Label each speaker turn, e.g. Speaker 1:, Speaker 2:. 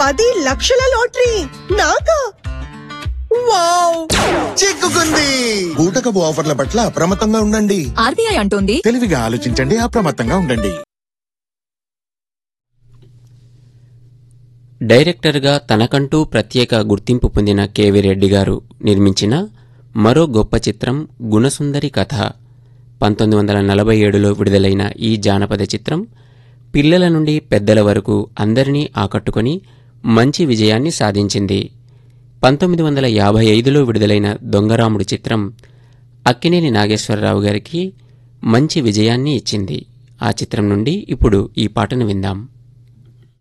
Speaker 1: పది లక్షల లాటరీ నాకా వావ్
Speaker 2: చిక్కుకుంది బూటకపు ఆఫర్ల పట్ల అప్రమత్తంగా ఉండండి
Speaker 3: ఆర్బీఐ అంటోంది
Speaker 4: తెలివిగా ఆలోచించండి అప్రమత్తంగా ఉండండి
Speaker 5: డైరెక్టర్గా తనకంటూ ప్రత్యేక గుర్తింపు పొందిన కెవి రెడ్డి గారు నిర్మించిన మరో గొప్ప చిత్రం గుణసుందరి కథ పంతొమ్మిది వందల నలభై ఏడులో విడుదలైన ఈ జానపద చిత్రం పిల్లల నుండి పెద్దల వరకు అందరినీ ఆకట్టుకొని మంచి విజయాన్ని సాధించింది పంతొమ్మిది వందల యాభై ఐదులో విడుదలైన దొంగరాముడు చిత్రం అక్కినేని నాగేశ్వరరావు గారికి మంచి విజయాన్ని ఇచ్చింది ఆ చిత్రం నుండి ఇప్పుడు ఈ పాటను విందాం